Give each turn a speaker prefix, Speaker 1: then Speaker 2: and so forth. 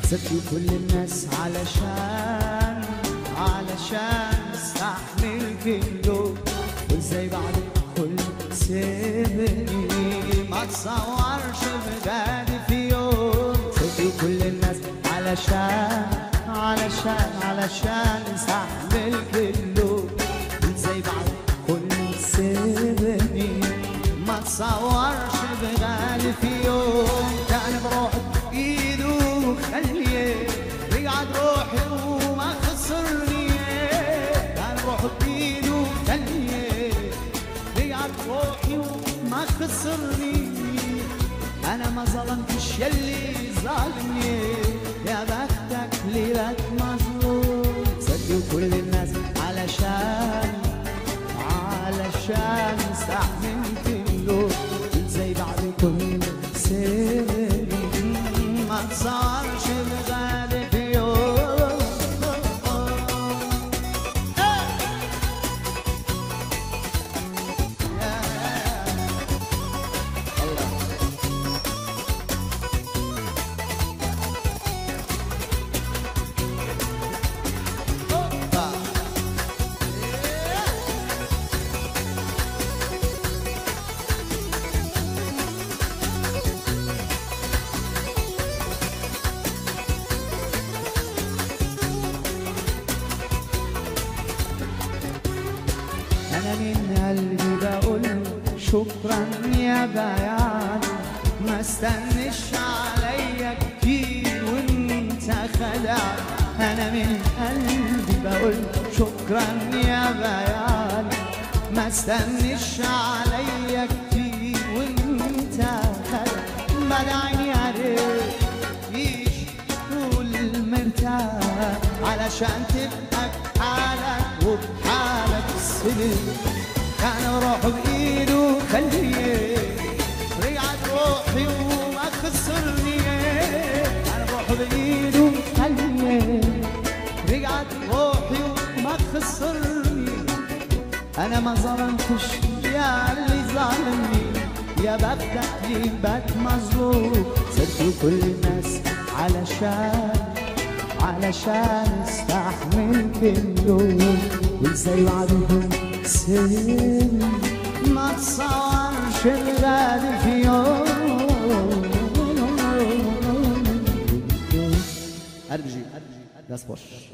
Speaker 1: سبت كل الناس علشان علشان استحمل كله وازاي بعد كل سيبني ما تصورش بجد في يوم سبت كل الناس علشان علشان علشان استحمل كله وازاي بعد كل سيبني ما تصورش بغالي في يوم كان بروح ايده خليه رجعت روحي وما خسرني كان بروح بايده خليه رجعت روحي وما خسرني انا ما ظلمتش يلي ظالمني يا بختك ليلك مظلوم صدقوا كل الناس علشان علشان استحملت اللوم زي بعد كل سنة ما تصارش بغالي في يوم أنا من قلبي بقول شكرا يا بيان ما استنش عليا كتير وانت خدع أنا من قلبي بقول شكرا يا بيان ما استنش عليا كتير وانت خدع بدعيني عليك عيش طول مرتاح علشان تبقى بحالك وبحالك السنين كان روح بايده خليه رجعت روحي وما خسرني كان روح بايده خليه رجعت روحي وما خسرني انا ما ظلمتش يا اللي ظالمني يا بختك لي بات مظلوم صرت كل الناس علشان علشان استحمل كله وازاي بعدهم سن ما تصورش الغالي في يوم ارجي ده سبوش